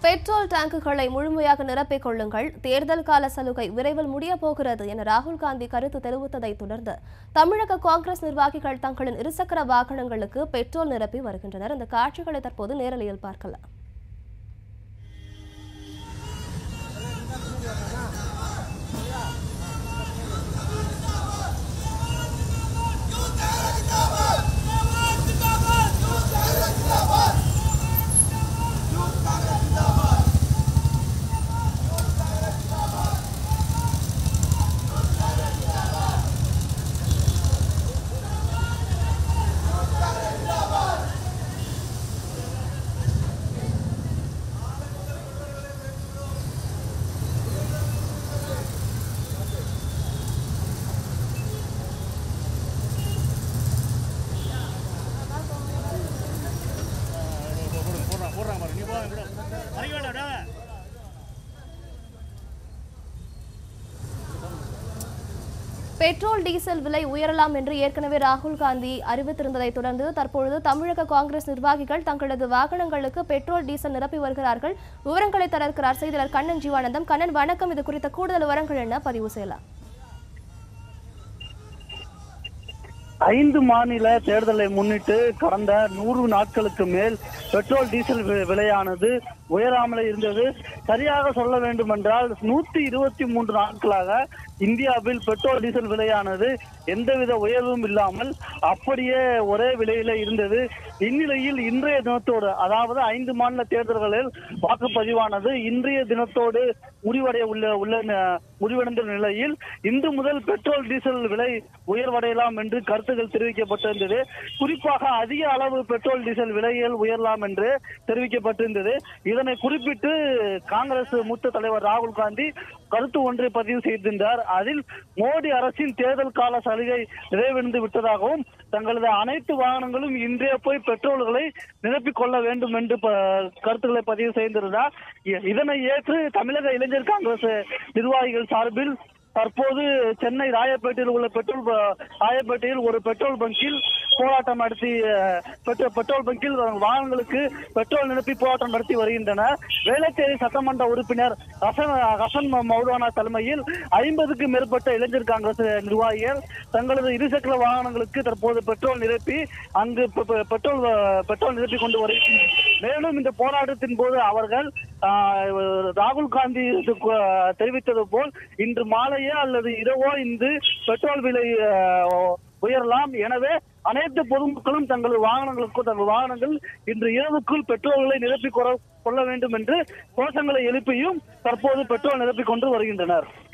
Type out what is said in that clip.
petrol டேங்குகளை முழுமையாக நிரப்பிக் கொள்ளுங்கள் தேர்தல் கால சலுகை விரைவில் முடியப் போகிறது என ராகுல் காந்தி கருத்து தெரிவித்ததை தொடர்ந்து தமிழக காங்கிரஸ் நிர்வாகிகள் தங்களின் இருசக்கர வாகனங்களுக்கு பெட்ரோல் நிரப்பி வருகின்றனர் இந்த காட்சிகளை தற்போது நேரலையில் பார்க்கலாம் போடுறான் போடுறான் பாரு நீ போ விட மறைக்க வேண்டாம் பெட்ரோல் டீசல் விலை உயரலாம் என்று ஏற்கனவே ராகுல் காந்தி அறிவித்திருந்ததை தொடர்ந்து தற்பொழுது தமிழக காங்கிரஸ் நிர்வாகிகள் தங்களது வாகனங்களுக்கு பெட்ரோல் டீசல் நிரப்பி வருகிறார்கள் விவரங்களை தர இருக்கிறார் செய்தியாளர் கண்ணன் ஜீவானந்தம் கண்ணன் வணக்கம் இது குறித்த கூடுதல் விவரங்கள் என்ன பதிவு செய்யலாம் ஐந்து மாநில தேர்தலை முன்னிட்டு கடந்த நூறு நாட்களுக்கு மேல் பெட்ரோல் டீசல் வி- விலையானது உயராமலே இருந்தது சரியாக சொல்ல வேண்டும் என்றால் நூத்தி இருபத்தி மூன்று நாட்களாக இந்தியாவில் பெட்ரோல் டீசல் விலையானது எந்தவித உயர்வும் இல்லாமல் அப்படியே ஒரே விலையில இருந்தது இந்நிலையில் இன்றைய தினத்தோடு அதாவது ஐந்து மாநில தேர்தல்களில் வாக்குப்பதிவானது இன்றைய தினத்தோடு முடிவடைய உள்ள உள்ள ந- முடிவடைந்த நிலையில் இன்று முதல் பெட்ரோல் டீசல் விலை உயர்வடையலாம் என்று கருத்துக்கள் தெரிவிக்கப்பட்டிருந்தது குறிப்பாக அதிக அளவு பெட்ரோல் டீசல் விலைகள் உயரலாம் என்று தெரிவிக்கப்பட்டிருந்தது இதனை குறிப்பிட்டு காங்கிரஸ் மூத்த தலைவர் ராகுல் காந்தி கருத்து ஒன்றை பதிவு செய்திருந்தார் அதில் மோடி அரசின் தேர்தல் கால சலுகை நிறைவடைந்து விட்டதாகவும் தங்களது அனைத்து வாகனங்களும் இன்றே போய் பெட்ரோல்களை நிரப்பிக் கொள்ள வேண்டும் என்று ப- கருத்துக்களை பதிவு செய்திருந்தார் இ- இதனை ஏற்று தமிழக இளைஞர் காங்கிரஸ் நிர்வாகிகள் சார்பில் தற்போது சென்னை ராயப்பேட்டையில் உள்ள பெட்ரோல் ப- ராயப்பேட்டையில் ஒரு பெட்ரோல் பங்கில் போராட்டம் நடத்தி அஹ், பெட்ரோ- பெட்ரோல் பங்கில் வாகனங்களுக்கு பெட்ரோல் நிரப்பி போராட்டம் நடத்தி வருகின்றனர் வேளச்சேரி சட்டமன்ற உறுப்பினர் ஹசன் ஹசன் மௌலானா தலைமையில் ஐம்பதுக்கும் மேற்பட்ட இளைஞர் காங்கிரஸ் நிர்வாகிகள் தங்களது இருசக்கர வாகனங்களுக்கு தற்போது பெட்ரோல் நிரப்பி அங்கு பெ- பெ- பெட்ரோல் அஹ், பெட்ரோல் நிரப்பி கொண்டு வருகின்றனர் மேலும் இந்த போராட்டத்தின் போது அவர்கள் ஆஹ், ராகுல் காந்தி இது கு- தெரிவித்தது போல் இன்று மாலையோ அல்லது இரவோ இன்று பெட்ரோல் விலை ஆஹ், உயரலாம் எனவே அனைத்து பொதுமக்களும் தங்களது வாகனங்களுக்கும் தங்கள் வாகனங்கள் இன்று இரவுக்குள் பெட்ரோல்களை நிரப்பிக் கொற- கொள்ள வேண்டும் என்று கோஷங்களை எழுப்பியும் தற்போது பெட்ரோல் நிரப்பிக் கொண்டு வருகின்றனர்